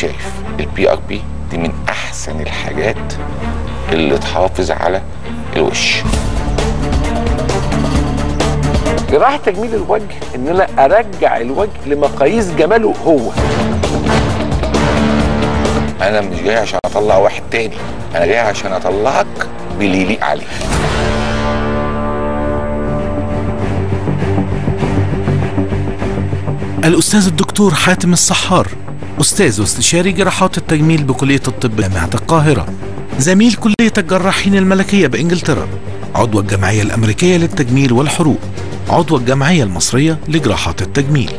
شايف البي ار بي دي من احسن الحاجات اللي تحافظ على الوش جراحه تجميل الوجه ان انا ارجع الوجه لمقاييس جماله هو انا مش جاي عشان اطلع واحد تاني انا جاي عشان اطلعك باللي يليق عليك الأستاذ الدكتور حاتم الصحار أستاذ واستشاري جراحات التجميل بكلية الطب جامعة القاهرة زميل كلية الجراحين الملكية بإنجلترا عضو الجمعية الأمريكية للتجميل والحروق عضو الجمعية المصرية لجراحات التجميل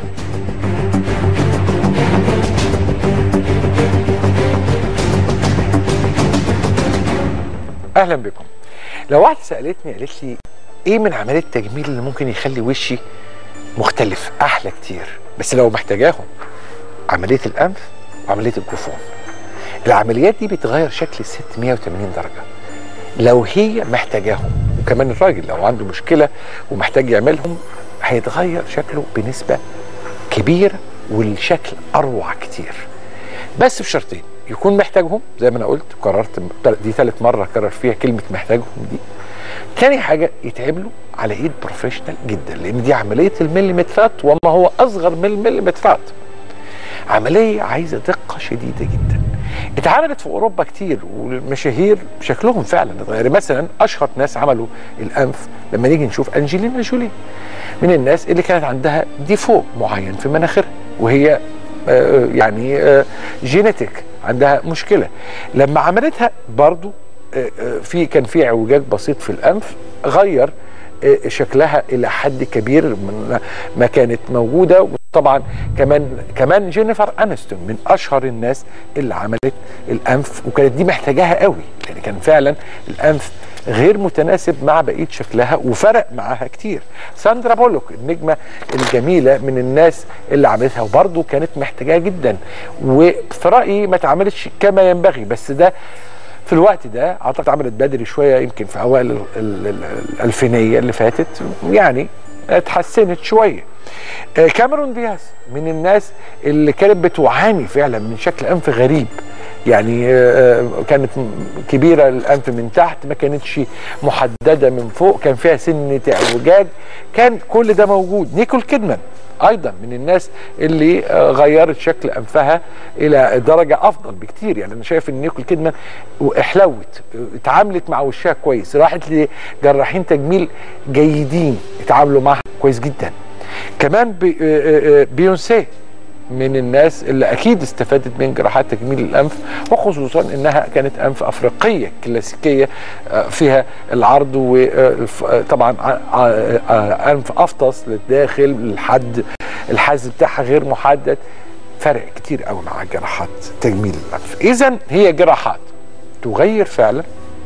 اهلا بكم لو واحده سالتني قالت لي ايه من عمليات التجميل اللي ممكن يخلي وشي مختلف احلى كتير بس لو محتاجاهم عمليه الانف وعمليه الجفون العمليات دي بتغير شكل الست 180 درجه لو هي محتاجاهم وكمان الراجل لو عنده مشكله ومحتاج يعملهم هيتغير شكله بنسبه كبيره والشكل اروع كتير بس بشرطين يكون محتاجهم زي ما انا قلت قررت دي ثالث مره اكرر فيها كلمه محتاجهم دي تاني حاجه يتعملوا على ايد بروفيشنال جدا لان دي عمليه المليمترات وما هو اصغر من المليمترات عمليه عايزه دقه شديده جدا اتعملت في اوروبا كتير والمشاهير شكلهم فعلا اتغير مثلا اشهر ناس عملوا الانف لما نيجي نشوف انجلينا جولي من الناس اللي كانت عندها ديفو معين في مناخيرها وهي آه يعني آه جينيتك عندها مشكله لما عملتها برضو آه في كان في اعوجاج بسيط في الانف غير شكلها الى حد كبير من ما كانت موجوده وطبعا كمان كمان جينيفر انستون من اشهر الناس اللي عملت الانف وكانت دي محتاجاها قوي لان كان فعلا الانف غير متناسب مع بقيه شكلها وفرق معاها كتير ساندرا بولوك النجمه الجميله من الناس اللي عملتها وبرضه كانت محتاجاها جدا وفي رايي ما اتعملتش كما ينبغي بس ده في الوقت ده اعتقد عملت بدري شويه يمكن في اوائل الالفينيه اللي فاتت يعني اتحسنت شويه كاميرون دياز من الناس اللي كانت بتعاني فعلا من شكل انف غريب يعني كانت كبيره الانف من تحت ما كانتش محدده من فوق كان فيها سنه اعوجاج كان كل ده موجود نيكول كيدمان ايضا من الناس اللي غيرت شكل انفها الى درجه افضل بكتير يعني انا شايف ان نيكول كيدمان احلوت اتعاملت مع وشها كويس راحت لجراحين تجميل جيدين اتعاملوا معها كويس جدا كمان بي بيونسي من الناس اللي اكيد استفادت من جراحات تجميل الانف وخصوصا انها كانت انف افريقيه كلاسيكيه فيها العرض وطبعا انف افطس للداخل الحد الحز بتاعها غير محدد فرق كتير قوي مع جراحات تجميل الانف اذا هي جراحات تغير فعلا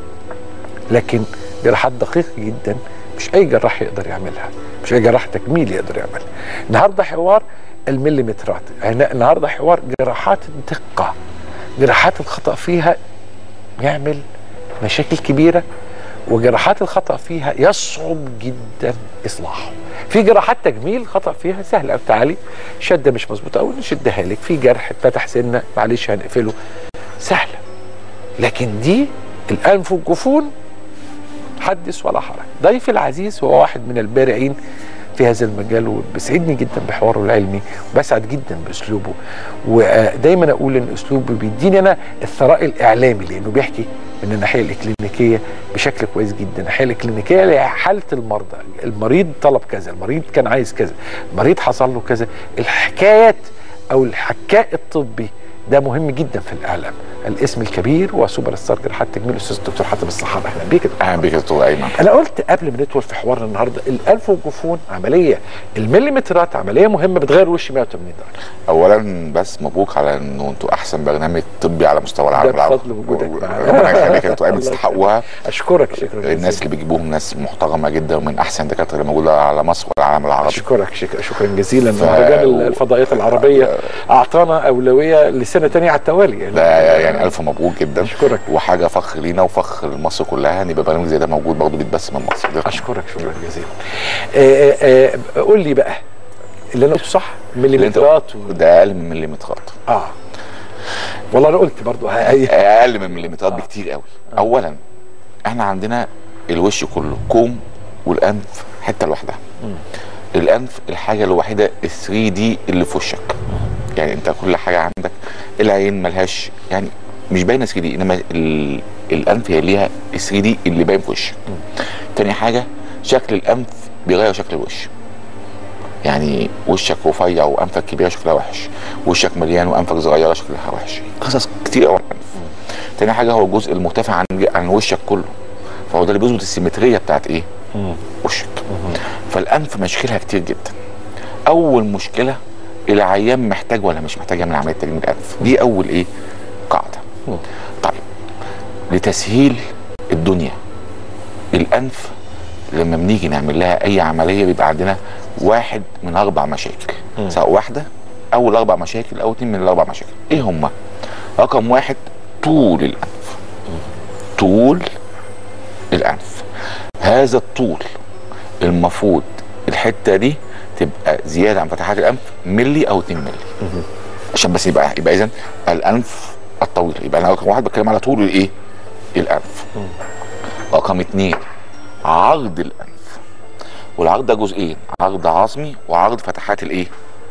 لكن جراحات دقيقه جدا مش اي جراح يقدر يعملها مش اي جراح تجميل يقدر يعملها النهارده حوار المليمترات النهارده حوار جراحات الدقه جراحات الخطا فيها يعمل مشاكل كبيره وجراحات الخطا فيها يصعب جدا اصلاحه في جراحات تجميل خطا فيها سهل قوي تعالي شده مش مظبوطه قوي نشدها لك في جرح اتفتح سنه معلش هنقفله سهله لكن دي الانف والجفون حدث ولا حرج ضيفي العزيز هو واحد من البارعين في هذا المجال وبيسعدني جدا بحواره العلمي وبسعد جدا باسلوبه ودايما اقول ان اسلوبه بيديني انا الثراء الاعلامي لانه بيحكي من الناحيه الاكلينيكيه بشكل كويس جدا الناحيه الاكلينيكيه لحاله المرضى المريض طلب كذا المريض كان عايز كذا المريض حصل له كذا الحكايات او الحكاء الطبي ده مهم جدا في الاعلام الاسم الكبير وسوبر ستار جراحات تجميل الاستاذ الدكتور حاتم الصحابه اهلا بيك اهلا بيك يا دكتور ايمن انا قلت قبل ما ندخل في حوارنا النهارده الانف والجفون عمليه المليمترات عمليه مهمه بتغير وش 180 درجه اولا بس مبروك على انه انتوا احسن برنامج طبي على مستوى العالم ده بفضل وجودك معانا. ربنا يخليك يا دكتور ايمن تستحقوها اشكرك شكرا الناس اللي بيجيبوهم ناس محترمه جدا ومن احسن الدكاتره اللي موجوده على مصر والعالم العربي اشكرك شكرا شكرا جزيلا ف- مهرجان الفضائيات العربيه اعطانا اولويه لسنه ثانيه على التوالي يعني ده يعني الف مبروك جدا أشكرك. وحاجه فخر لينا وفخر لمصر كلها ان يبقى برنامج زي ده موجود برضه بيتبث من مصر ده اشكرك شكرا جزيلا آه، آه، آه، قول لي بقى اللي انا قلته صح اللي انت مليمترات و... ده اقل من مليمترات اه والله انا قلت برضو هي اقل من مليمترات بكتير قوي اولا احنا عندنا الوش كله كوم والانف حته لوحدها الانف الحاجه الوحيده ال 3 دي اللي في وشك يعني انت كل حاجه عندك العين ملهاش يعني مش باينه 3 دي انما ال- الانف هي ليها ال 3 دي اللي باين في وشك تاني حاجه شكل الانف بيغير شكل الوش يعني وشك رفيع وانفك كبيره شكلها وحش وشك مليان وانفك صغيره شكلها وحش قصص كتير قوي عن الانف تاني حاجه هو الجزء المرتفع عن عن وشك كله فهو ده اللي بيظبط السيمتريه بتاعت ايه وشك فالانف مشاكلها كتير جدا اول مشكله العيان محتاج ولا مش محتاج يعمل عمليه تجميل انف دي اول ايه قاعده طيب لتسهيل الدنيا الانف لما بنيجي نعمل لها اي عمليه بيبقى عندنا واحد من اربع مشاكل سواء واحده او الاربع مشاكل او اتنين من الاربع مشاكل ايه هما رقم واحد طول الانف طول الانف هذا الطول المفروض الحته دي تبقى زياده عن فتحات الانف ملي او 2 ملي عشان بس يبقى يبقى اذا الانف الطويل يبقى انا رقم واحد بتكلم على طول الايه الانف رقم اتنين عرض الانف والعرض ده جزئين عرض عظمي وعرض فتحات الايه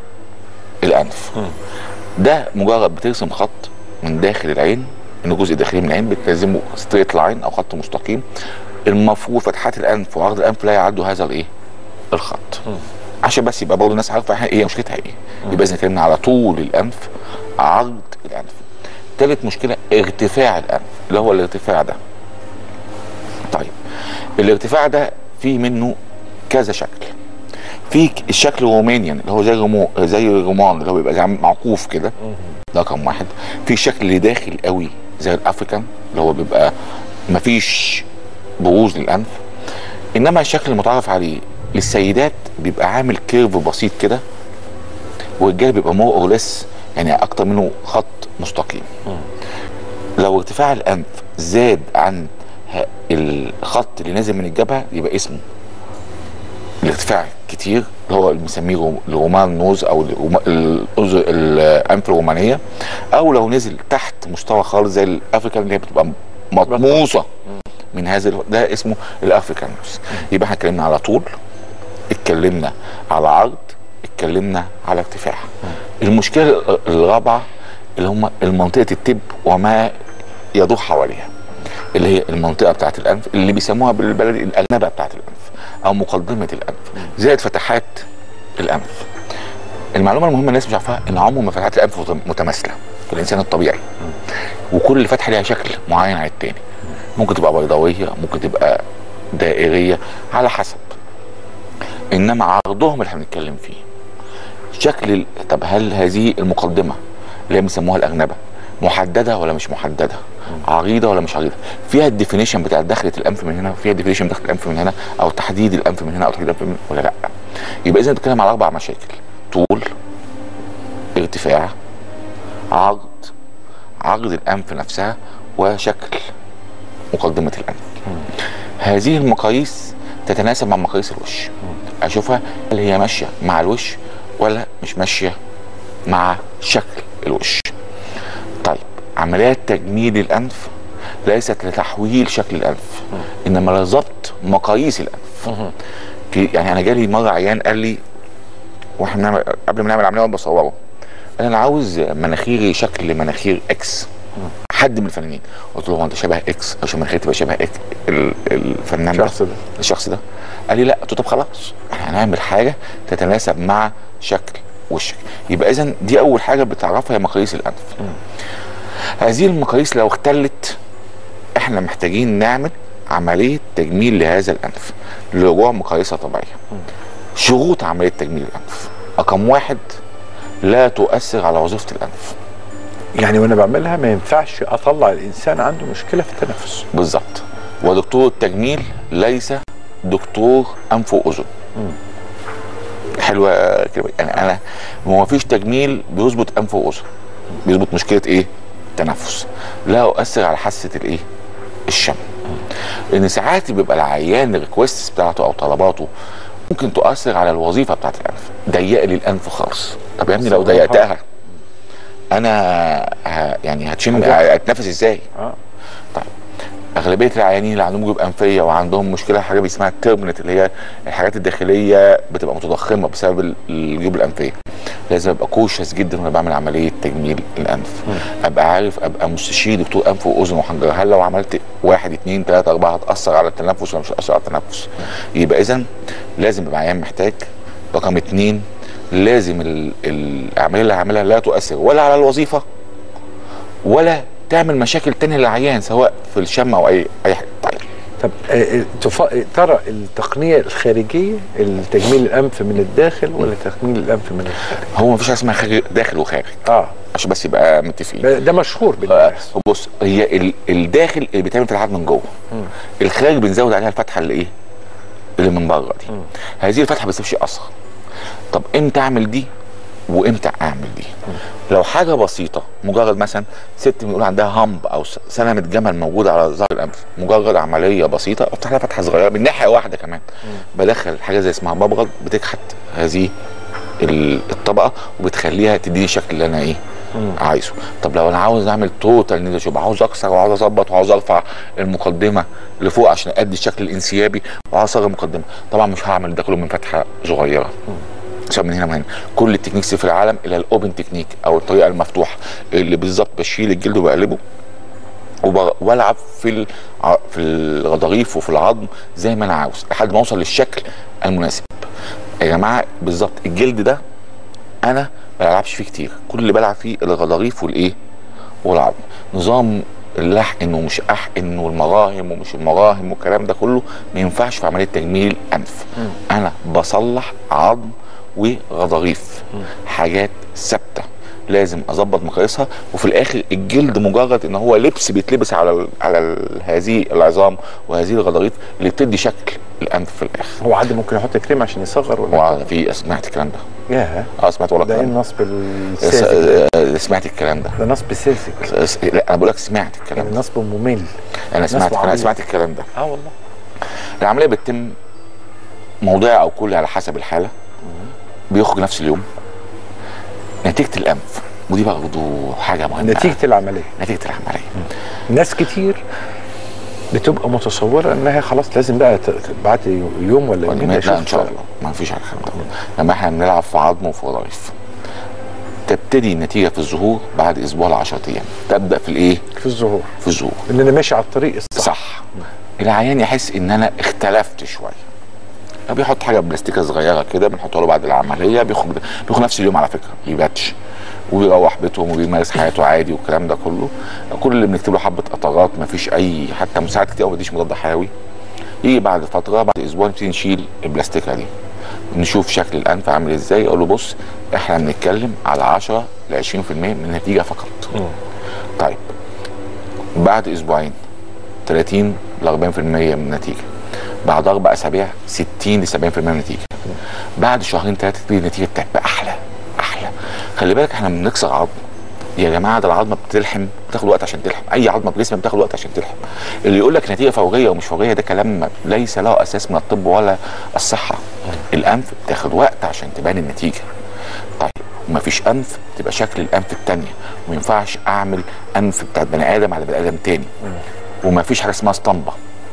الانف ده مجرد بترسم خط من داخل العين من الجزء الداخلي من العين بتلزمه ستريت لاين او خط مستقيم المفروض فتحات الانف وعرض الانف لا يعدوا هذا الايه الخط عشان بس يبقى برضه الناس عارفه احنا ايه مشكلتها ايه يبقى اذا اتكلمنا على طول الانف عرض الانف ثالث مشكله ارتفاع الانف اللي هو الارتفاع ده طيب الارتفاع ده فيه منه كذا شكل في ك- الشكل الرومانيان اللي هو زي الرمو زي الرمان اللي هو بيبقى زي معكوف كده ده رقم واحد في الشكل اللي داخل قوي زي الافريكان اللي هو بيبقى مفيش بروز للانف انما الشكل المتعارف عليه للسيدات بيبقى عامل كيرف بسيط كده والرجاله بيبقى مور اور ليس يعني اكتر منه خط مستقيم لو ارتفاع الانف زاد عن ه- الخط اللي نازل من الجبهه يبقى اسمه الارتفاع كتير اللي هو اللي بنسميه رو- الرومان نوز او الروما- الأذ- الانف الرومانيه او لو نزل تحت مستوى خالص زي الافريكان اللي هي بتبقى مطموسه من هذا ال- ده اسمه الافريكان نوز يبقى احنا اتكلمنا على طول اتكلمنا على عرض اتكلمنا على ارتفاع المشكله الرابعه اللي هم المنطقه التب وما يدور حواليها اللي هي المنطقه بتاعت الانف اللي بيسموها بالبلدي الارنبه بتاعت الانف او مقدمه الانف زائد فتحات الانف المعلومه المهمه الناس مش عارفاها ان عمر ما فتحات الانف متماثله في الانسان الطبيعي وكل فتحه ليها شكل معين عن التاني ممكن تبقى بيضاويه ممكن تبقى دائريه على حسب انما عرضهم اللي احنا بنتكلم فيه شكل ال- طب هل هذه المقدمه اللي هي بيسموها الارنبه محدده ولا مش محدده عريضه ولا مش عريضه فيها الديفينيشن بتاع دخله الانف من هنا وفيها الديفينيشن دخل الانف من هنا او تحديد الانف من هنا او تحديد الانف من ولا لا يبقى اذا بنتكلم على اربع مشاكل طول ارتفاع عرض عرض الانف نفسها وشكل مقدمه الانف هذه المقاييس تتناسب مع مقاييس الوش اشوفها هل هي ماشيه مع الوش ولا مش ماشيه مع شكل الوش طيب عمليات تجميل الانف ليست لتحويل شكل الانف انما لضبط مقاييس الانف في يعني انا جالي مره عيان قال لي واحنا بنعمل قبل ما نعمل عمليه وانا بصوره قال انا عاوز مناخيري شكل مناخير اكس حد من الفنانين قلت له هو انت شبه اكس عشان مناخيري تبقى شبه إكس ال- الفنان الشخص ده. الشخص ده قال لي لا قلت له طب خلاص احنا هنعمل حاجه تتناسب مع شكل وشك يبقى اذا دي اول حاجه بتعرفها هي مقاييس الانف هذه المقاييس لو اختلت احنا محتاجين نعمل عمليه تجميل لهذا الانف لرجوع مقاييسها طبيعيه شروط عمليه تجميل الانف رقم واحد لا تؤثر على وظيفه الانف يعني وانا بعملها ما ينفعش اطلع الانسان عنده مشكله في التنفس بالظبط ودكتور التجميل ليس دكتور انف واذن حلوه كده يعني انا ما فيش تجميل بيظبط انف واذن بيظبط مشكله ايه تنفس لا يؤثر على حاسه الايه الشم لان ساعات بيبقى العيان الريكوست بتاعته او طلباته ممكن تؤثر على الوظيفه بتاعت الانف ضيق لي الانف خالص طب يا ابني لو ضيقتها انا ه- يعني هتشم هتروح. هتنفس ازاي اه طيب اغلبيه العيانين اللي عندهم جيوب انفيه وعندهم مشكله حاجه اسمها الترمنت اللي هي الحاجات الداخليه بتبقى متضخمه بسبب ال- الجيوب الانفيه لازم ابقى كوشس جدا وانا بعمل عمليه تجميل الانف ابقى عارف ابقى مستشير دكتور انف واذن وحنجره هل لو عملت واحد اتنين تلاته اربعه هتاثر على التنفس ولا مش هتاثر على التنفس يبقى اذا لازم يبقى عيان محتاج رقم اتنين لازم ال- العمليه اللي هعملها لا تؤثر ولا على الوظيفه ولا تعمل مشاكل تانية للعيان سواء في الشم او اي اي حاجه طيب طب آه، آه، تف- ترى التقنيه الخارجيه التجميل الانف من الداخل ولا تجميل الانف من الخارج؟ هو مفيش حاجه اسمها خارج داخل وخارج اه عشان بس يبقى متفقين ده مشهور آه، بالناس بص هي ال- الداخل اللي بيتعمل في العظم من جوه الخارج بنزود عليها الفتحه اللي ايه اللي من بره دي هذه الفتحه ما بتسيبش اثر طب امتى اعمل دي وامتى اعمل دي لو حاجه بسيطه مجرد مثلا ست بنقول عندها همب او س- سلمه جمل موجوده على ظهر الانف مجرد عمليه بسيطه افتح لها فتحه صغيره من ناحيه واحده كمان بدخل حاجه زي اسمها ببغض بتكحت هذه ال- الطبقه وبتخليها تديني الشكل اللي انا ايه عايزه طب لو انا عاوز اعمل توتال نيزل شوب عاوز اكسر وعاوز اظبط وعاوز ارفع المقدمه لفوق عشان ادي الشكل الانسيابي وعاوز اصغر المقدمه طبعا مش هعمل ده كله من فتحه صغيره سواء من هنا ومن هنا كل التكنيكس في العالم الى الاوبن تكنيك او الطريقه المفتوحه اللي بالظبط بشيل الجلد وبقلبه وب- والعب في الع- في الغضاريف وفي العظم زي ما انا عاوز لحد ما اوصل للشكل المناسب يا جماعه بالظبط الجلد ده انا ما بلعبش فيه كتير كل اللي بلعب فيه الغضاريف والايه والعظم نظام اللحقن ومش احقن والمراهم ومش المراهم والكلام ده كله ما ينفعش في عمليه تجميل انف انا بصلح عظم وغضاريف حاجات ثابته لازم اظبط مقاييسها وفي الاخر الجلد مجرد ان هو لبس بيتلبس على ال على ال هذه العظام وهذه الغضاريف اللي بتدي شكل الانف في الاخر هو حد ممكن يحط كريم عشان يصغر ولا وعلى في سمعت الكلام ده ياه اه سمعت ولا ده ايه الكلام ده النصب الساذج س- آه، سمعت الكلام ده ده نصب ساذج س- لا انا بقول لك سمعت الكلام يعني ده نصب ممل انا سمعت نصب انا عبيط. سمعت الكلام ده اه والله العمليه بتتم موضعي او كلي على حسب الحاله بيخرج نفس اليوم نتيجه الانف ودي برضه حاجه مهمه نتيجه العمليه نتيجه العمليه ناس كتير بتبقى متصوره انها خلاص لازم بقى ت- ت- بعد يوم ولا يومين لا أشوف ان شاء الله ما فيش على الكلام ده لما احنا بنلعب في عظم وفي وظائف تبتدي النتيجه في الظهور بعد اسبوع ل 10 ايام تبدا في الايه في الظهور في الظهور ان انا ماشي على الطريق الصح صح العيان يحس ان انا اختلفت شويه بيحط حاجه بلاستيكه صغيره كده بنحطها له بعد العمليه بياخد بياخد نفس اليوم على فكره بيباتش وبيروح بيتهم وبيمارس حياته عادي والكلام ده كله كل اللي بنكتب له حبه قطرات ما فيش اي حتى مساعد كتير ما بديش مضاد حيوي يجي بعد فتره بعد اسبوع نبتدي نشيل البلاستيكه دي نشوف شكل الانف عامل ازاي اقول له بص احنا بنتكلم على 10 ل 20% من النتيجه فقط طيب بعد اسبوعين 30 ل 40% من النتيجه بعد اربع اسابيع 60 ل 70% من النتيجه بعد شهرين ثلاثه تبتدي النتيجه بتاعتها احلى احلى خلي بالك احنا بنكسر عظم يا جماعه ده العظمه بتلحم بتاخد وقت عشان تلحم اي عظمه في جسمك بتاخد وقت عشان تلحم اللي يقول لك نتيجه فوريه ومش فوريه ده كلام ليس له اساس من الطب ولا الصحه الانف بتاخد وقت عشان تبان النتيجه طيب ومفيش انف تبقى شكل الانف التانية وما ينفعش اعمل انف بتاع بني ادم على بني ادم تاني ومفيش حاجه اسمها اسطمبه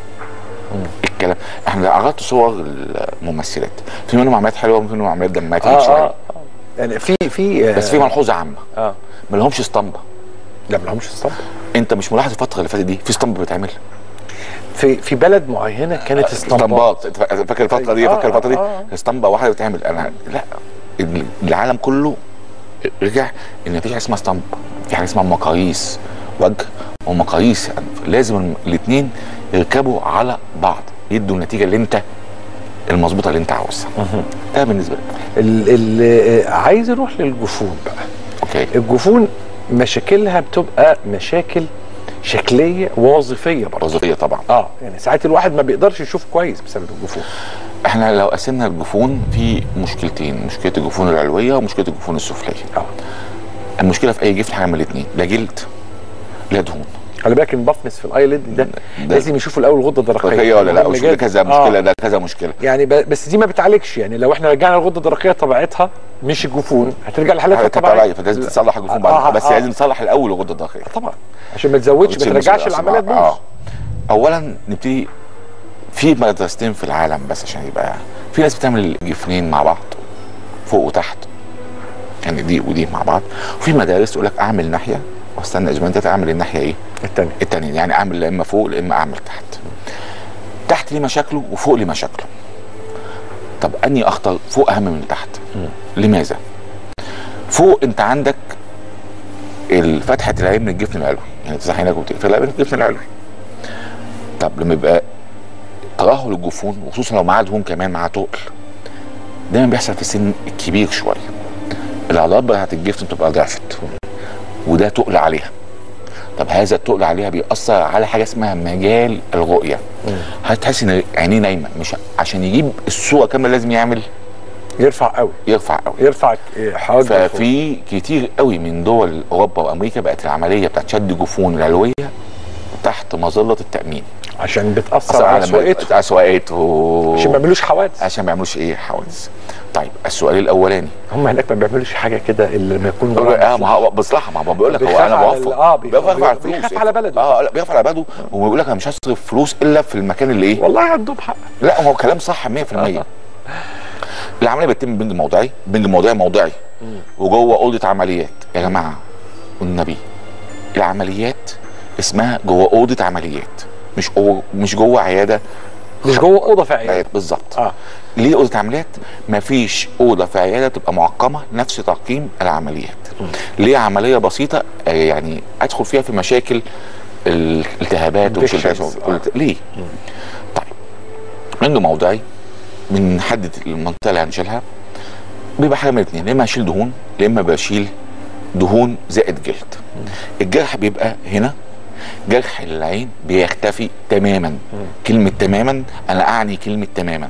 الكلام احنا عرضت صور الممثلات في منهم عمليات حلوه وفي منهم عمليات دمها تقيل اه شويه اه يعني في في آه، بس في ملحوظه عامه اه ما لهمش اسطمبه لا ما لهمش اسطمبه انت مش ملاحظ الفتره اللي فاتت دي في اسطمبه بتعمل في في بلد معينه كانت اسطمبات اسطمبات أنت فاكر الفتره دي آه، فاكر الفتره دي آه. اسطمبه واحده بتعمل انا لا العالم كله رجع ان مفيش حاجه اسمها اسطمبه في حاجه اسمها مقاييس وجه ومقاييس انف لازم الاثنين يركبوا على بعض يدوا النتيجه اللي انت المظبوطه اللي انت عاوزها ده بالنسبه لك ال- ال- آه، عايز اروح للجفون بقى اوكي الجفون مشاكلها بتبقى مشاكل شكليه وظيفيه برضه وظيفيه طبعا اه يعني ساعات الواحد ما بيقدرش يشوف كويس بسبب الجفون احنا لو قسمنا الجفون في مشكلتين مشكله الجفون العلويه ومشكله الجفون السفليه اه المشكله في اي جفن حاجه من الاثنين لا جلد لا دهون خلي بالك البفنس في الايلid ده ده- لازم يشوفوا الاول الغده الدرقيه هي ولا لا مهم وشوف ده جداً. كذا آه. مشكله ده كذا مشكله يعني ب- بس دي ما بتعالجش يعني لو احنا رجعنا الغده الدرقيه طبيعتها مش الجفون هترجع لحالتها حاجات الطبيعيه طبيعيه فلازم تصلح الجفون آه، بعد بس آه. لازم تصلح الاول الغده الدرقيه طبعا عشان ما تزودش ما ترجعش العمليه تبوظ اه اولا نبتدي في مدرستين في العالم بس عشان يبقى في ناس بتعمل جفنين مع بعض فوق وتحت يعني دي ودي مع بعض وفي مدارس تقول لك اعمل ناحيه واستنى اسبوعين تلاته اعمل الناحيه ايه الثانيه التانية يعني اعمل لا اما فوق لا اما اعمل تحت تحت ليه مشاكله وفوق ليه مشاكله طب اني اختار فوق اهم من تحت لماذا فوق انت عندك فتحه العين من الجفن العلوي يعني تفتح عينك وتقفلها من الجفن العلوي طب لما يبقى ترهل الجفون وخصوصا لو معاه دهون كمان معاه تقل دايما بيحصل في السن الكبير شويه العضلات بتاعت الجفن بتبقى ضعفت وده تقل عليها طب هذا التقل عليها بيأثر على حاجه اسمها مجال الرؤيه هتحس ان عينيه نايمه مش عشان يجيب الصوره كامله لازم يعمل يرفع قوي يرفع قوي يرفع حواجز ففي كتير قوي من دول اوروبا وامريكا بقت العمليه بتاعت شد جفون العلويه تحت مظله التامين عشان بتاثر أثر على سواقته اسواقته عشان ما يعملوش حوادث عشان ما يعملوش ايه حوادث طيب السؤال الاولاني هم هناك ما بيعملوش حاجه كده الا لما يكون اه ما هو بصراحه ما هو بيقول لك هو بيخاف انا على ال- بوفر آه، بيخاف- بيخاف على الفلوس بيخاف على بلده. اه لا بيخاف على بلده وبيقول لك انا مش هصرف فلوس الا في المكان اللي ايه والله عندهم حق لا هو كلام صح 100% العمليه بتتم بنج موضعي بنج موضعي موضعي وجوه اوضه عمليات يا جماعه والنبي العمليات اسمها جوه اوضه عمليات مش أو مش جوه عياده مش جوه اوضه في عياده عيادة بالظبط اه ليه اوضه عمليات مفيش اوضه في عياده تبقى معقمه نفس تعقيم العمليات ليه عمليه بسيطه آه، يعني ادخل فيها في مشاكل الالتهابات ومش Infections. التهابات. قلت ليه طيب عنده موضعي بنحدد المنطقه اللي هنشيلها بيبقى حاجه من الاثنين يا اما هشيل دهون يا اما بشيل دهون زائد جلد الجرح بيبقى هنا جرح العين بيختفي تماما كلمه تماما انا اعني كلمه تماما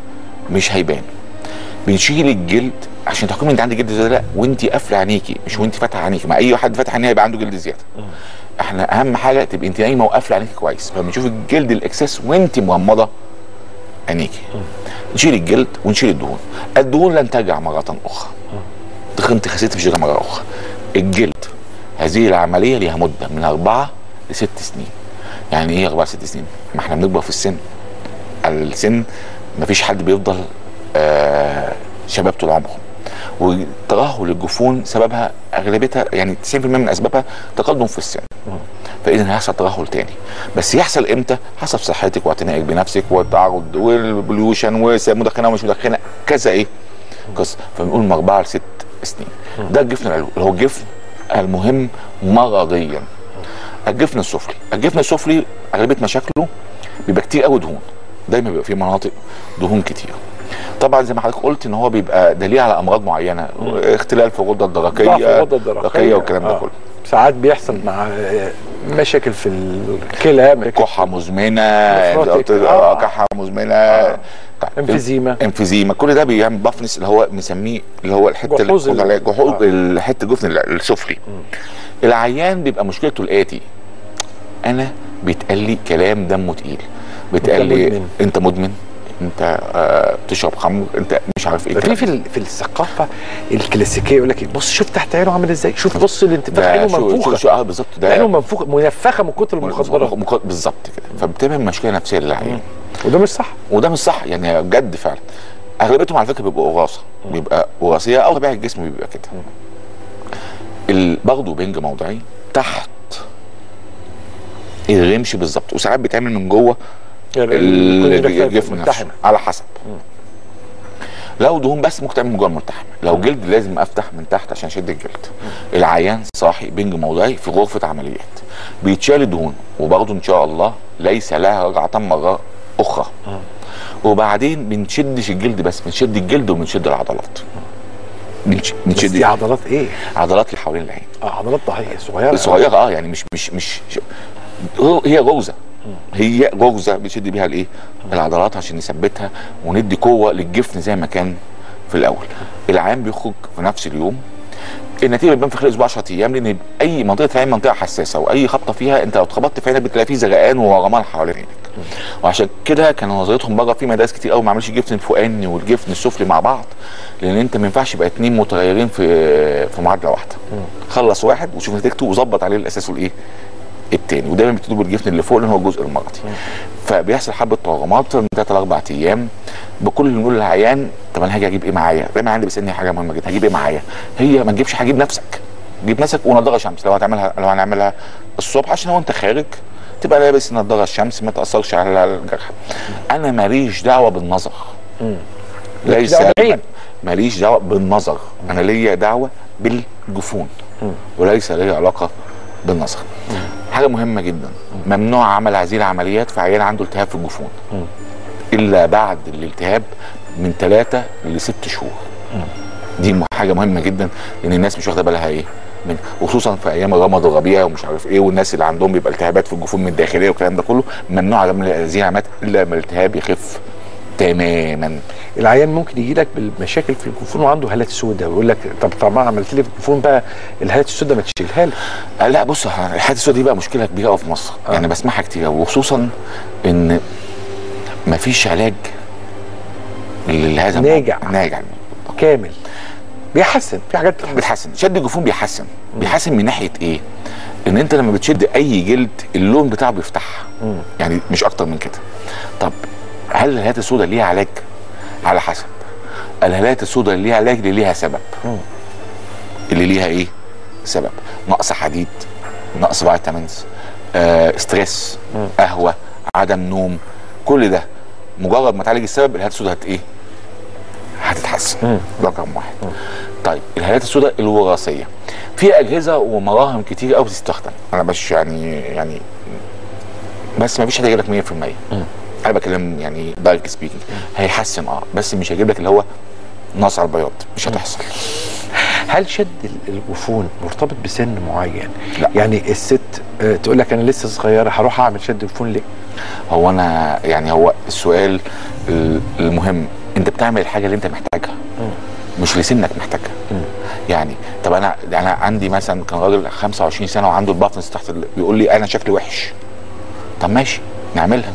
مش هيبان بنشيل الجلد عشان تحكمي انت عندك جلد زياده لا وانت قافله عينيكي مش وانت فاتحه عينيكي ما اي واحد فاتح عينيه هيبقى عنده جلد زياده احنا اهم حاجه تبقي انت نايمه وقافله عينيكي كويس فبنشوف الجلد الاكسس وانت مغمضه عينيكي نشيل الجلد ونشيل الدهون الدهون لن ترجع مره اخرى تخنت خسيت مش هترجع مره اخرى الجلد هذه العمليه ليها مده من اربعه لست سنين يعني ايه اربعه ست سنين ما احنا بنكبر في السن السن مفيش حد بيفضل آه شباب طول عمره وترهل الجفون سببها اغلبيتها يعني 90% من اسبابها تقدم في السن فاذا هيحصل ترهل تاني بس يحصل امتى حسب صحتك واعتنائك بنفسك والتعرض والبوليوشن ومدخنه ومش مدخنه كذا ايه قصه فبنقول من اربعه لست سنين ده الجفن العلوي اللي هو الجفن المهم مرضيا الجفن السفلي الجفن السفلي اغلبيه مشاكله بيبقى كتير قوي دهون دايما بيبقى فيه مناطق دهون كتير طبعا زي ما حضرتك قلت ان هو بيبقى دليل على امراض معينه اختلال في الغده الدرقيه ضعف الغده الدرقيه والكلام ده آه. كله ساعات بيحصل مع آه، مشاكل في الكلى كحه مزمنه نفروتك. آه، آه. كحه مزمنه آه. طيب. انفيزيما انفيزيما كل ده بيعمل بافنس اللي هو مسميه اللي هو الحته اللي جحوظ ال- قلنا عليها جحوظ آه. الحته الجفن السفلي العيان بيبقى مشكلته الاتي انا بيتقال لي كلام دمه تقيل بيتقال أنت لي مدمن. انت مدمن انت آه بتشرب خمر انت مش عارف ايه في في ال- في الثقافه الكلاسيكيه يقول لك إيه، بص شوف تحت عينه عامل ازاي شوف بص الانتفاخ ده عينه شو شو منفوخه شو اه بالظبط ده عينه منفوخه منفخه من كتر المخدرات مخ- بالظبط كده فبتعمل مشكله نفسيه للعيان وده مش صح وده مش صح يعني بجد فعلا اغلبيتهم على فكره بيبقوا وراثه بيبقى وراثيه او طبيعه الجسم بيبقى كده ال- باخده بنج موضعي تحت الرمش بالظبط وساعات بيتعمل من جوه ال- الجفن نفسه على حسب لو دهون بس ممكن تعمل من جوه الملتحم لو جلد لازم افتح من تحت عشان اشد الجلد العيان صاحي بنج موضعي في غرفه عمليات بيتشال الدهون وبرضه ان شاء الله ليس لها رجعه مره اخرى وبعدين بنشدش الجلد بس بنشد الجلد وبنشد العضلات بنش- بس دي بنشد عضلات ايه؟ عضلات اللي حوالين العين اه عضلات ضعيفه صغيره صغيره اه يعني مش مش مش هي غرزه هي غرزه بنشد بيها الايه العضلات عشان نثبتها وندي قوه للجفن زي ما كان في الاول العيان بيخرج في نفس اليوم النتيجه بتبان في خلال اسبوع 10 ايام لان اي منطقه العين منطقه حساسه واي خبطه فيها انت لو اتخبطت في عينك بتلاقي فيه زرقان وغمان حوالين عينك وعشان كده كان نظريتهم بره في مدارس كتير قوي ما عملش الجفن الفوقاني والجفن السفلي مع بعض لان انت ما ينفعش يبقى اتنين متغيرين في في معادله واحده خلص واحد وشوف نتيجته وظبط عليه الاساس والايه التاني ودايما بيبتدوا بالجفن اللي فوق لان هو الجزء المرضي فبيحصل حبه تورمات من ثلاث لاربع ايام بكل اللي نقول للعيان طب انا هاجي اجيب ايه معايا دايما عندي بيسالني حاجه مهمه جدا هجيب ايه معايا هي ما تجيبش حاجه جيب نفسك جيب نفسك ونضاره شمس لو هتعملها لو هنعملها الصبح عشان هو انت خارج تبقى لابس نضاره الشمس ما تاثرش على الجرح انا ماليش دعوه بالنظر ليس دعوة بالعين. ماليش دعوه بالنظر انا ليا دعوه بالجفون وليس لي علاقه بالنظر حاجه مهمه جدا ممنوع عمل هذه العمليات في عيان عنده التهاب في الجفون الا بعد الالتهاب من ثلاثة لست شهور دي م- حاجه مهمه جدا لان الناس مش واخده بالها ايه من وخصوصا في ايام الرمض الربيع ومش عارف ايه والناس اللي عندهم بيبقى التهابات في الجفون من الداخليه والكلام ده كله ممنوع عمل هذه العمليات الا لما الالتهاب يخف تماما العيان ممكن يجي لك بالمشاكل في الجفون وعنده هالات سوداء ويقول لك طب طبعا عملت لي في الجفون بقى الهالات السوداء ما تشيلها لي آه لا بص الحادثه السوداء دي بقى مشكله كبيره قوي في مصر آه. يعني بسمعها كتير أوي، وخصوصا ان مفيش علاج لهذا الموضوع. ناجع. ناجع كامل بيحسن في حاجات بتحسن بتحسن شد الجفون بيحسن بيحسن من ناحيه ايه ان انت لما بتشد اي جلد اللون بتاعه بيفتح يعني مش اكتر من كده طب هل الهالات السوداء ليها علاج على حسب الهالات السوداء اللي ليها علاج اللي ليها سبب اللي ليها ايه سبب نقص حديد نقص فيتامينز آه، ستريس قهوه عدم نوم كل ده مجرد ما تعالج السبب الهالات السوداء هت ايه هتتحسن رقم واحد طيب الهالات السوداء الوراثيه في اجهزه ومراهم كتير قوي بتستخدم انا مش يعني يعني بس ما فيش حد هيجيب لك 100% انا بكلم يعني دايركت سبيكينج هيحسن اه بس مش هيجيب لك اللي هو نص على البياض مش هتحصل هل شد ال- الجفون مرتبط بسن معين لا. يعني الست آه، تقول لك انا لسه صغيره هروح اعمل شد جفون ليه هو انا يعني هو السؤال ال- المهم انت بتعمل الحاجه اللي انت محتاجها مش لسنك محتاجها يعني طب انا انا عندي مثلا كان راجل 25 سنه وعنده البطنس تحت ال- بيقول لي انا شكلي وحش طب ماشي نعملها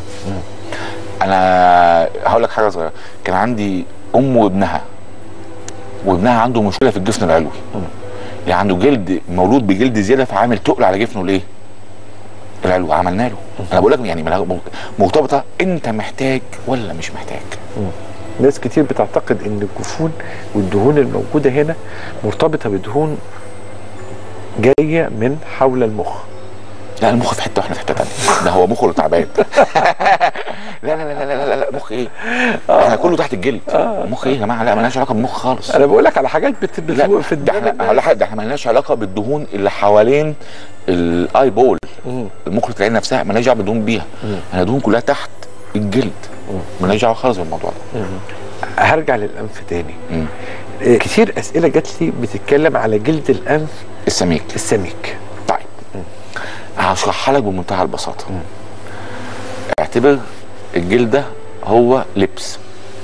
انا هقول لك حاجه صغيره كان عندي ام وابنها وابنها عنده مشكله في الجفن العلوي يعني عنده جلد مولود بجلد زياده فعامل تقل على جفنه ليه؟ العلوي عملنا له انا بقول لك يعني ملها- مرتبطه انت محتاج ولا مش محتاج ناس كتير بتعتقد ان الجفون والدهون الموجوده هنا مرتبطه بدهون جايه من حول المخ لا المخ في حته واحنا في حته ثانيه ده هو مخه اللي تعبان لا لا لا لا لا لا, لا مخ ايه احنا كله تحت الجلد مخ ايه يا جماعه لا مالناش علاقه بالمخ خالص انا بقول لك على حاجات بت... لا بتفوق في ده الدم احنا هقول لك حاجة، ده احنا مالناش علاقه بالدهون اللي حوالين الاي بول المخ العين نفسها مالناش دعوه بالدهون بيها احنا الدهون كلها تحت الجلد مالناش دعوه خالص بالموضوع ده هرجع للانف تاني مم. آه، كتير اسئله جات لي بتتكلم على جلد الانف السميك السميك طيب هشرحها لك بمنتهى البساطه اعتبر الجلد ده هو لبس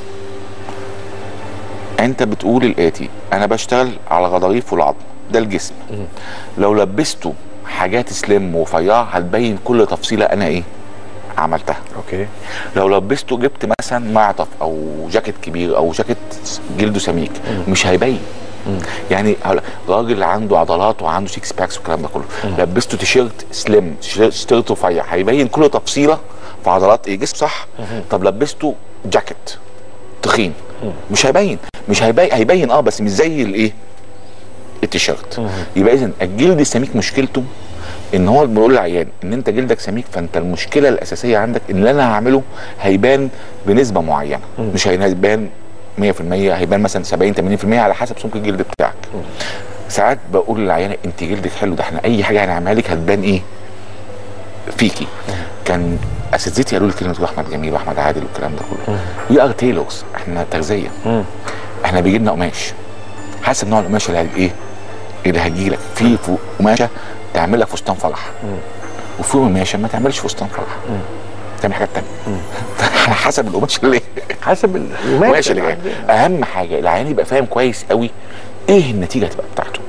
انت بتقول الاتي انا بشتغل على غضاريف والعظم ده الجسم لو لبسته حاجات سليم ورفيعه هتبين كل تفصيله انا ايه عملتها اوكي لو لبسته جبت مثلا معطف او جاكيت كبير او جاكيت جلده سميك مش هيبين يعني هقول لك، راجل عنده عضلات وعنده سيكس باكس والكلام ده كله لبسته تيشيرت سليم تيشيرت رفيع هيبين كل تفصيله في عضلات ايه جسم صح طب لبسته جاكيت تخين مش هيبين مش هيبين هيبين اه بس مش زي الايه التيشيرت يبقى اذا الجلد السميك مشكلته ان هو بيقول للعيان ان انت جلدك سميك فانت المشكله الاساسيه عندك ان اللي انا هعمله هيبان بنسبه معينه مش هيبان 100% هيبان مثلا 70 80% على حسب سمك الجلد بتاعك ساعات بقول للعيانه انت جلدك حلو ده احنا اي حاجه هنعملها لك هتبان ايه فيكي كان اساتذتي قالوا لي كلمه احمد جميل واحمد عادل والكلام ده كله وي ار تيلورز احنا تغذيه احنا بيجي لنا قماش حسب نوع القماش اللي هت- ايه اللي هتجي لك في فو- قماشه تعمل لك فستان فرح وفي قماشه ما تعملش فستان فرح تعمل حاجات تانية على حسب القماش اللي حسب القماش القماش اللي جاي اهم حاجه العيان يبقى فاهم كويس قوي ايه النتيجه هتبقى بتاعته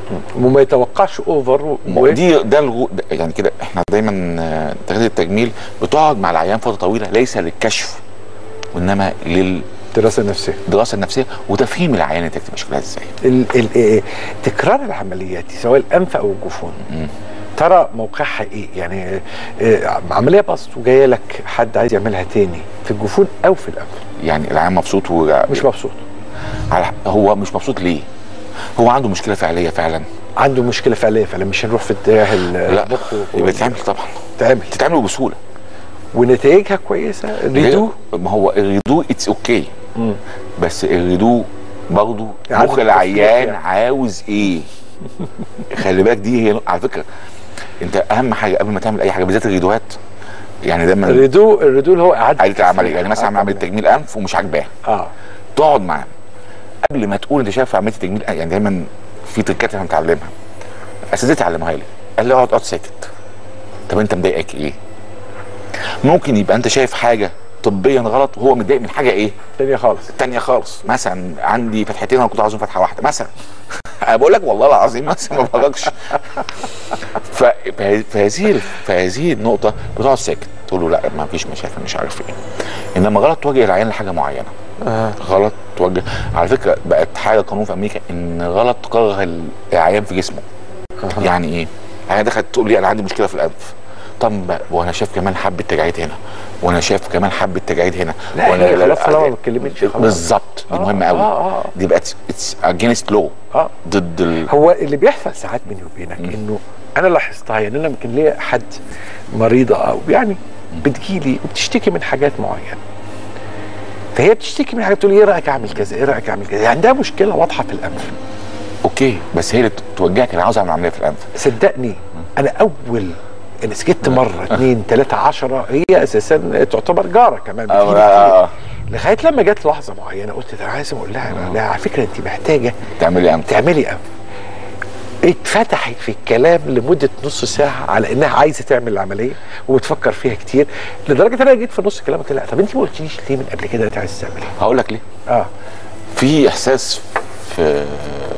وما يتوقعش اوفر و... ما- دي ده الغو ده- يعني كده احنا دايما آه، تغذيه التجميل بتقعد مع العيان فتره طويله ليس للكشف وانما دراسه نفسيه للدراسه النفسيه وتفهيم العيان انت تبقى شكلها ازاي ال... ال... إيه، تكرار العمليات سواء الانف او الجفون مم. ترى موقعها ايه يعني آه، عمليه بسط وجايه لك حد عايز يعملها تاني في الجفون او في الانف يعني العيان مبسوط و... مش مبسوط على هو مش مبسوط ليه؟ هو عنده مشكله فعليه فعلا عنده مشكله فعليه فعلا مش هنروح في اتجاه لا المخ و- يبقى تتعمل طبعا تعمل تتعمل بسهوله ونتائجها كويسه ريدو ما هو الريدو اتس اوكي مم. بس الريدو برضه يعني مخ العيان يعني. عاوز ايه خلي بالك دي هي على فكره انت اهم حاجه قبل ما تعمل اي حاجه بالذات الريدوهات يعني دايما الريدو الريدو اللي هو اعاده عاده العمليه التسريح. يعني مثلا عامل عمليه تجميل انف ومش عاجباه اه تقعد معاه قبل ما تقول انت شايف عمليه تجميل يعني دايما في تركات احنا بنتعلمها اساتذتي علموها لي قال لي اقعد اقعد ساكت طب انت مضايقك ايه؟ ممكن يبقى انت شايف حاجه طبيا غلط وهو متضايق من حاجه ايه؟ تانية خالص تانية خالص مثلا عندي فتحتين انا كنت عاوزهم فتحه واحده مثلا انا بقول لك والله العظيم مثلا ما بغلطش ف- فه- فهذه فهذه النقطه بتقعد ساكت تقول له لا ما فيش مشاكل مش عارف ايه انما غلط توجه العيان لحاجه معينه آه. غلط توجه على فكره بقت حاجه قانون في امريكا ان غلط تكره العيان في جسمه يعني ايه؟ يعني دخلت تقول لي انا عندي مشكله في الانف طب بقى وانا شايف كمان حبه تجاعيد هنا وانا شايف كمان حبه تجاعيد هنا لا، وانا هي خلاص طالما ما اتكلمتش خلاص. بالظبط دي آه، مهمه قوي آه، آه. دي بقت اتس اجينست لو اه ضد ال... هو اللي بيحصل ساعات بيني وبينك انه انا لاحظتها يعني انا يمكن ليا حد مريضه او يعني بتجيلي وبتشتكي من حاجات معينه فهي بتشتكي من حاجات تقول لي ايه رايك اعمل كذا ايه رايك اعمل كذا يعني عندها مشكله واضحه في الانف اوكي بس هي اللي توجهك انا عاوز اعمل عمليه في الانف صدقني انا اول انا سكت مره اثنين ثلاثه عشرة هي اساسا تعتبر جاره كمان بتجيلي كتير. آه. لغايه لما جت لحظه معينه قلت ده انا لازم اقول لها لا على فكره انت محتاجه تعملي انف تعملي انف اتفتحت في الكلام لمده نص ساعه على انها عايزه تعمل العمليه وبتفكر فيها كتير لدرجه ان انا جيت في نص الكلام قلت لها طب انت ما قلتليش ليه من قبل كده انت عايزه تعملي هقول لك ليه اه في احساس في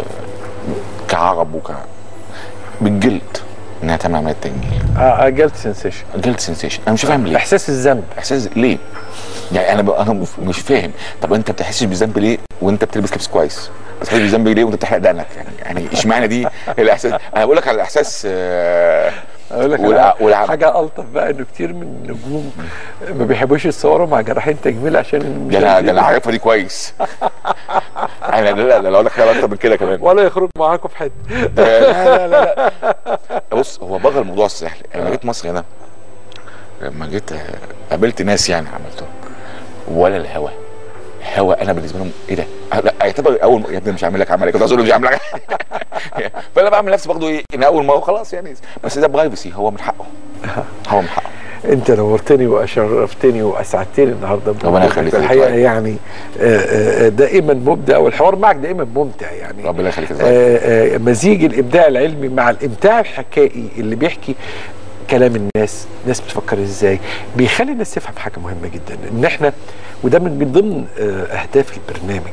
كعرب وك بالجلد انها تعمل عمليه تجميل اه جلد سنسيشن جلد سنسيشن انا مش فاهم ليه احساس الذنب احساس ليه؟ يعني انا ب... انا مف- مش فاهم طب انت بتحسش بالذنب ليه وانت بتلبس لبس كويس؟ بتحس بالذنب ليه وانت بتحرق دقنك يعني يعني اشمعنى دي الاحساس انا بقول لك على الاحساس آه، اقول لك والع- على والعمل. حاجه الطف بقى انه كتير من النجوم ما بيحبوش يتصوروا مع جراحين تجميل عشان ده انا ده انا عارفها دي كويس انا لا لا لا اقول لك حاجه اكتر من كده كمان ولا يخرج معاكم في حته لا لا لا لا بص هو بره الموضوع السهل انا لما جيت مصر هنا لما جيت آه، قابلت ناس يعني عملتهم ولا الهوا هوا انا بالنسبه لهم ايه ده؟ آه، لا اعتبر اول يا ابني مش هعمل لك عمليه كنت عايز اقول له مش هعمل لك فانا بعمل نفسي برضه ايه ان اول ما هو خلاص يعني بس ده برايفسي هو من حقه هو من حقه انت نورتني واشرفتني واسعدتني النهارده ربنا يخليك يا الحقيقه دكتور. يعني آه، آه، دائما مبدع والحوار معك دائما ممتع يعني ربنا يخليك يا آه، زلمة. آه، مزيج الابداع العلمي مع الامتاع الحكائي اللي بيحكي كلام الناس الناس بتفكر ازاي بيخلي الناس تفهم حاجه مهمه جدا ان احنا وده من من ضمن آه، اهداف البرنامج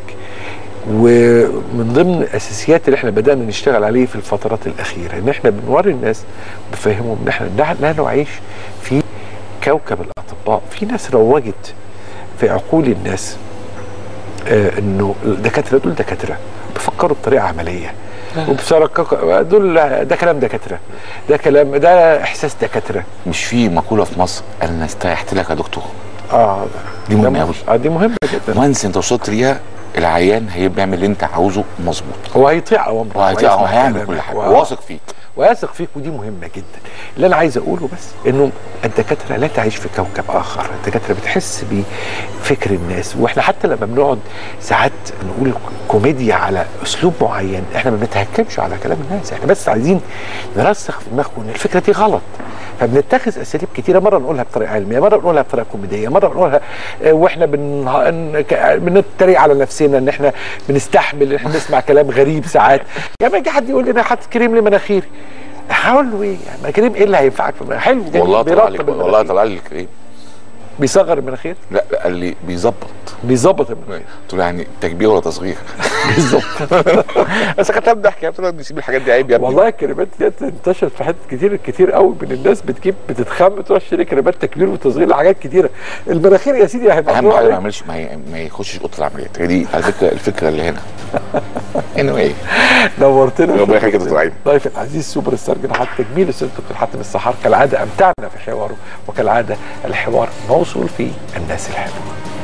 ومن ضمن الاساسيات اللي احنا بدانا نشتغل عليه في الفترات الاخيره ان احنا بنوري الناس بنفهمهم ان احنا لا- لا نعيش في كوكب الاطباء في ناس روجت في عقول الناس آه انه الدكاتره دول دكاتره بيفكروا بطريقه عمليه وبصراحه دول ده كلام دكاتره ده كلام ده احساس دكاتره مش في مقوله في مصر انا استريحت لك يا دكتور اه دي ده مهمه مهم- قوي اه دي مهمه جدا وانس انت وصلت ليها العيان هيبقى يعمل اللي انت عاوزه مظبوط هو هيطيع اوامرك وهيطيع وهيسمع وهيعمل كلامك كل حاجه و- واثق فيك ويثق فيك ودي مهمه جدا اللي انا عايز اقوله بس انه الدكاتره لا تعيش في كوكب اخر الدكاتره بتحس بفكر الناس واحنا حتى لما بنقعد ساعات نقول كوميديا على اسلوب معين احنا ما بنتهكمش على كلام الناس احنا بس عايزين نرسخ في دماغكم ان الفكره دي غلط فبنتخذ اساليب كتيره مره نقولها بطريقه علميه مره نقولها بطريقه كوميديه مره نقولها آه، واحنا بن... ان- ك- بنتريق على نفسنا ان احنا بنستحمل ان احنا نسمع كلام غريب ساعات يعني يجي حد يقول لي انا حاطط كريم لمناخيري هقول له ايه يعني كريم ايه اللي هينفعك في المناخير؟ حلو جميل، والله طلع لي بيرطب والله المناخير. طلع لي الكريم بيصغر المناخير لا قال لي بيظبط بيظبط المناخير قلت له يعني تكبير ولا تصغير بالظبط بس كانت ضحك قلت له نسيب الحاجات دي عيب يا ابني والله الكريمات ديت انتشرت في حتت كتير كتير قوي من الناس بتجيب بتتخم تروح تشتري كريمات تكبير وتصغير لحاجات كتيره المناخير يا سيدي هيبقى اهم ممنوع حاجه ما عليك. يعملش ما, ي- ما يخشش اوضه العمليات هي دي على فكره الفكره اللي هنا anyway نورتنا ربنا يخليك يا دكتور عيد. ضيف العزيز سوبر ستار جناحات تجميل الاستاذ دكتور حاتم السحار كالعاده امتعنا في حواره وكالعاده الحوار موصول في الناس الحلوه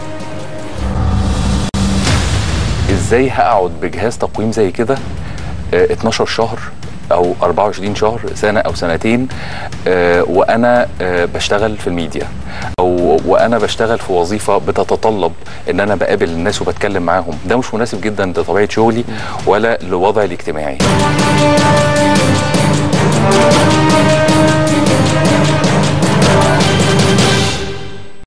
ازاي هقعد بجهاز تقويم زي كده آه، 12 شهر او 24 شهر سنه او سنتين آه، وانا آه، بشتغل في الميديا او وانا بشتغل في وظيفه بتتطلب ان انا بقابل الناس وبتكلم معاهم ده مش مناسب جدا لطبيعه شغلي ولا لوضعي الاجتماعي